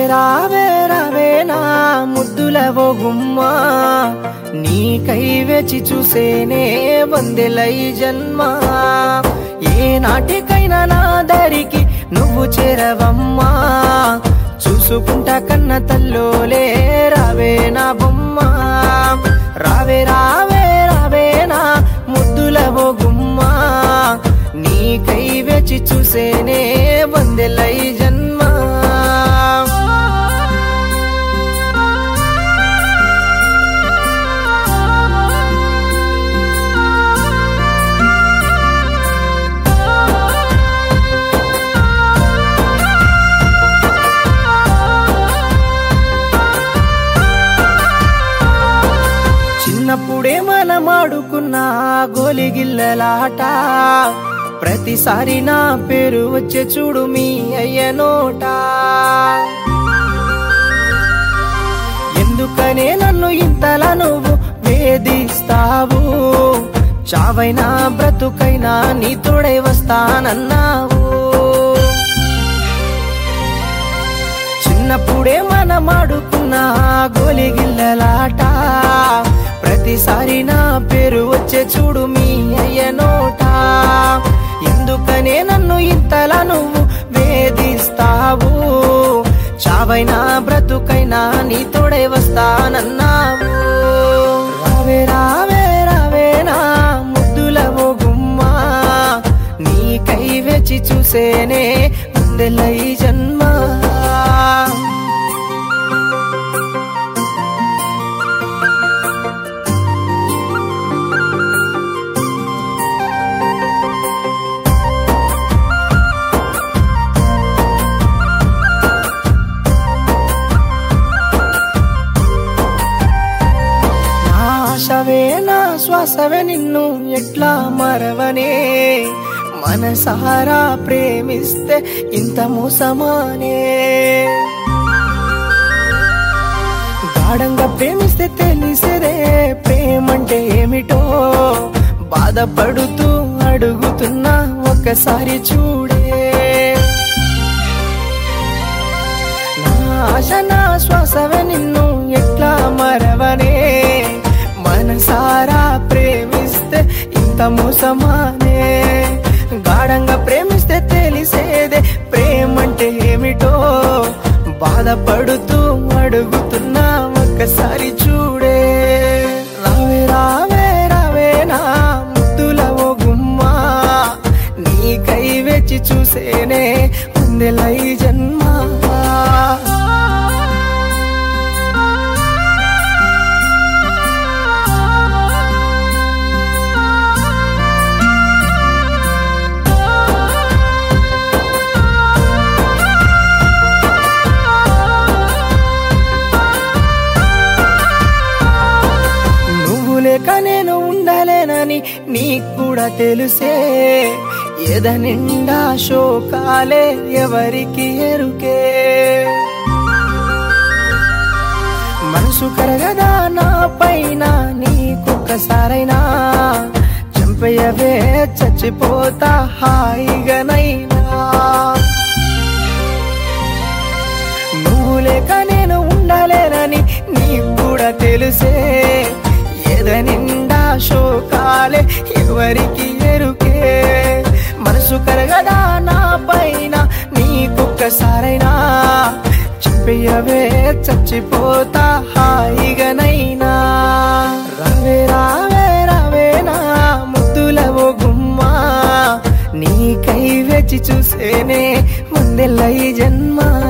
రావే రావే నా ముద్దులవో గుమ్మా నీకై వేచి చూసేనే వందెలై జన్మ ఏ నాటికైనా నా దారికి నువ్వు చేరవమ్మా చూసుకుంటా కన్న తల్లోలే రావే నా బొమ్మ రావే రావే రావే నా ముద్దులవో గుమ్మా నీకై వేచి చూసేనే వందెలై జన్మ చిన్నప్పుడే మనం ఆడుకున్న గోలిగిల్లలాట ప్రతిసారి నా పేరు వచ్చే చూడు మీ అయ్య నోట ఎందుకనే నన్ను ఇంతలా నువ్వు వేధిస్తావు చావైనా బ్రతుకైనా నీ తోడై వస్తానన్నావు చిన్నప్పుడే మనం ఆడుకున్న గోలిగిల్లలాట ప్రతిసారి నా పేరు వచ్చే చూడు మీ అయ్య నోట ఎందుకనే నన్ను ఇంతలా నువ్వు వేధిస్తావు చావైనా బ్రతుకైనా నీ తోడై వస్తానన్నావు రావే రావే రావే నా ముద్దులవో గుమ్మా నీకై వేచి చూసేనే ముందెలై జన్మ నా ఆశవే నా శ్వాసవే నిన్ను ఎట్లా మరవనే మనసారా ప్రేమిస్తే ఇంత మోసమానే గాఢంగా ప్రేమిస్తే తెలిసేదే ప్రేమంటే ఏమిటో బాధపడుతూ అడుగుతున్నా ఒక్కసారి చూడే నా ఆశ నా శ్వాసవే నిన్ను ఎట్లా మరవనే మనసారా ప్రేమిస్తే ఇంత మోసమానే గాఢంగా ప్రేమిస్తే తెలిసేదే ప్రేమంటే ఏమిటో బాధపడుతూ అడుగుతున్నా ఒక్కసారి చూడే రావే రావే రావే నా ముద్దులవో గుమ్మా నీకై వేచి చూసేనే ఉందెలై జన్మ నువ్వు లేక నేను ఉండలేనని నీకు కూడా తెలుసే ఎద నిండా శోకాలే ఎవరికి ఎరుకే మనసు కరగదా నా పైన నీకొక్కసారైనా చంపయ్యవే చచ్చిపోతా హాయిగానైనా నువ్వు లేక నేను ఉండలేనని నీకు కూడా తెలుసే ఎద నిండా శోకాలే ఎవరికి ఎరుకే మనసు కరగదా నా పైన నీకొక్కసారైనా చెప్పయ్యవే చచ్చిపోతా హాయిగానైనా రావే రావే రావే నా ముద్దులవో గుమ్మా నీకై వేచి చూసేనే ముందెల్లై జన్మ